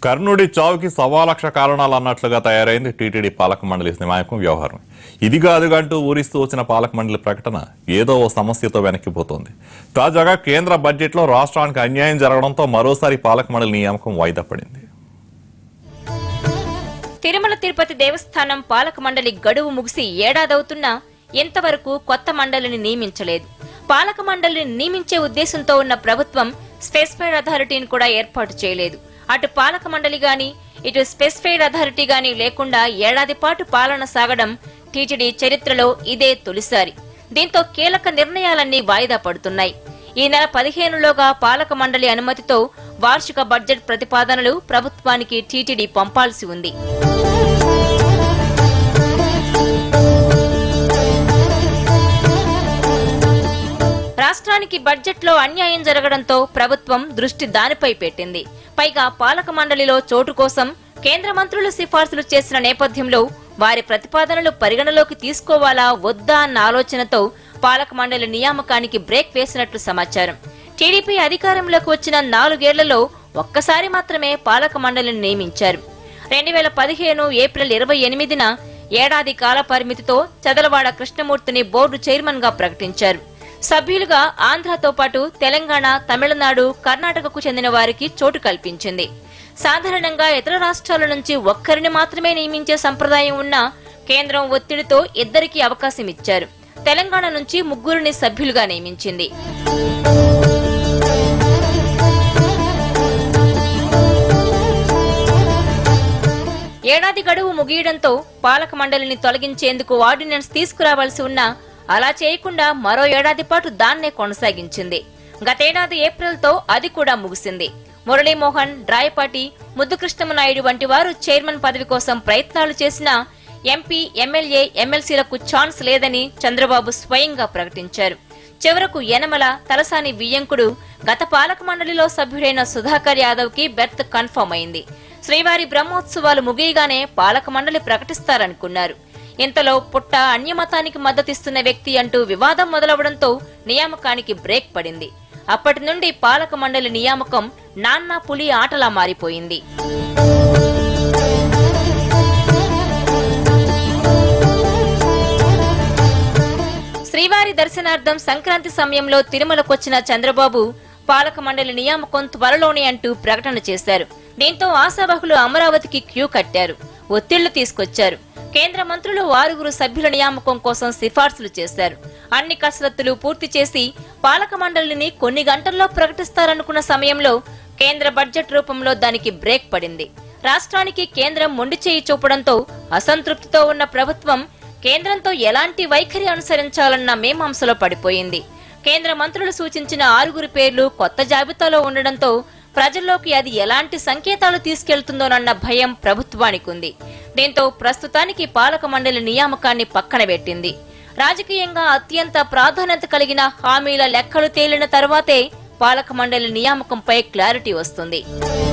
కర్ణుడి చావుకి సవా లక్ష కారణాలు అన్నట్లుగా తయారైంది టీటీడీ పాలక మండలి నియామకం వ్యవహారం ఇది కాదుగంటూ ఊరిస్తూ వచ్చిన పాలక మండలి ప్రకటన ఏదో ఓ సమస్యతో వెనక్కిపోతోంది తాజాగా కేంద్ర బడ్జెట్లో రాష్ట్రానికి అన్యాయం జరగడంతో మరోసారి పాలక మండలి నియామకం వాయిదా పడింది తిరుమల తిరుపతి దేవస్థానం పాలక మండలి గడువు ముగిసి ఏడాదవుతున్నా ఇంతవరకు కొత్త మండలిని నియమించలేదు పాలక మండలిని నియమించే ఉద్దేశంతో ఉన్న ప్రభుత్వం స్పెసిఫైడ్ అథారిటీని కూడా ఏర్పాటు చేయలేదు అటు పాలక మండలి గాని ఇటు స్పెసిఫైడ్ అథారిటీ గాని లేకుండా ఏడాది పాటు పాలన సాగడం టీటీడీ చరిత్రలో ఇదే తొలిసారి దీంతో కీలక నిర్ణయాలన్నీ వాయిదా పడుతున్నాయి ఈ నెల పదిహేనులోగా పాలక మండలి అనుమతితో వార్షిక బడ్జెట్ ప్రతిపాదనలు ప్రభుత్వానికి టీటీడీ పంపాల్సి ఉంది రాష్ట్రానికి బడ్జెట్లో అన్యాయం జరగడంతో ప్రభుత్వం దృష్టి దానిపై పెట్టింది పైగా పాలక మండలిలో చోటు కోసం కేంద్ర మంత్రులు సిఫార్సులు చేసిన నేపథ్యంలో వారి ప్రతిపాదనలు పరిగణలోకి తీసుకోవాలా వద్దా అన్న ఆలోచనతో పాలక మండలి నియామకానికి బ్రేక్ వేసినట్లు సమాచారం టీడీపీ అధికారంలోకి వచ్చిన నాలుగేళ్లలో ఒక్కసారి మాత్రమే పాలక మండలిని నియమించారు రెండు వేల పదిహేను ఏప్రిల్ ఇరవై ఎనిమిదిన ఏడాది కాల పరిమితితో చదలవాడ కృష్ణమూర్తిని బోర్డు చైర్మన్ గా ప్రకటించారు సభ్యులుగా ఆంధ్రతో పాటు తెలంగాణ తమిళనాడు కర్ణాటకకు చెందిన వారికి చోటు కల్పించింది సాధారణంగా ఇతర రాష్ట్రాల నుంచి ఒక్కరిని మాత్రమే నియమించే సంప్రదాయం ఉన్నా కేంద్రం ఒత్తిడితో ఇద్దరికి అవకాశం ఇచ్చారు తెలంగాణ నుంచి ముగ్గురిని సభ్యులుగా నియమించింది ఏడాది గడువు ముగియడంతో పాలక మండలిని తొలగించేందుకు ఆర్డినెన్స్ తీసుకురావాల్సి ఉన్నా అలా చేయకుండా మరో ఏడాది పాటు దాన్నే కొనసాగించింది గతేడాది ఏప్రిల్తో అది కూడా ముగిసింది మురళీమోహన్ డ్రాయపాటి ముద్దుకృష్ణమనాయుడు వంటి వారు చైర్మన్ పదవి కోసం ప్రయత్నాలు చేసినా ఎంపీ ఎమ్మెల్యే ఎమ్మెల్సీలకు ఛాన్స్ లేదని చంద్రబాబు స్వయంగా ప్రకటించారు చివరకు యనమల తలసాని వియ్యంకుడు గత పాలక మండలిలో సభ్యుడైన సుధాకర్ యాదవ్ కి బెర్త్ కన్ఫర్మ్ అయింది శ్రీవారి బ్రహ్మోత్సవాలు ముగియగానే పాలక మండలి ప్రకటిస్తారనుకున్నారు ఇంతలో పుట్ట అన్యమతానికి మద్దతిస్తున్న వ్యక్తి అంటూ వివాదం మొదలవడంతో నియామకానికి బ్రేక్ పడింది అప్పటి నుండి పాలక మండలి నియామకం నాన్నా పులి ఆటలా మారిపోయింది శ్రీవారి దర్శనార్థం సంక్రాంతి సమయంలో తిరుమలకొచ్చిన చంద్రబాబు పాలక మండలి నియామకం త్వరలోనే అంటూ ప్రకటన చేశారు దీంతో ఆశావహులు అమరావతికి క్యూ కట్టారు ఒత్తిళ్లు తీసుకొచ్చారు కేంద్ర మంత్రులు ఆరుగురు సభ్యుల నియామకం కోసం సిఫార్సులు చేశారు అన్ని కసరత్తులు పూర్తి చేసి పాలక మండలిని కొన్ని గంటల్లో ప్రకటిస్తారనుకున్న సమయంలో కేంద్ర బడ్జెట్ రూపంలో దానికి బ్రేక్ పడింది రాష్ట్రానికి కేంద్రం మొండి చేయి చూపడంతో అసంతృప్తితో ఉన్న ప్రభుత్వం కేంద్రంతో ఎలాంటి వైఖరి అనుసరించాలన్న మేమాంసలో పడిపోయింది కేంద్ర మంత్రులు సూచించిన ఆరుగురు పేర్లు కొత్త జాబితాలో ఉండడంతో ప్రజల్లోకి అది ఎలాంటి సంకేతాలు తీసుకెళ్తుందోనన్న భయం ప్రభుత్వానికి ఉంది దీంతో ప్రస్తుతానికి పాలక మండలి నియామకాన్ని పక్కన పెట్టింది రాజకీయంగా అత్యంత ప్రాధాన్యత కలిగిన హామీల లెక్కలు తేలిన తర్వాతే పాలక మండలి నియామకంపై క్లారిటీ వస్తుంది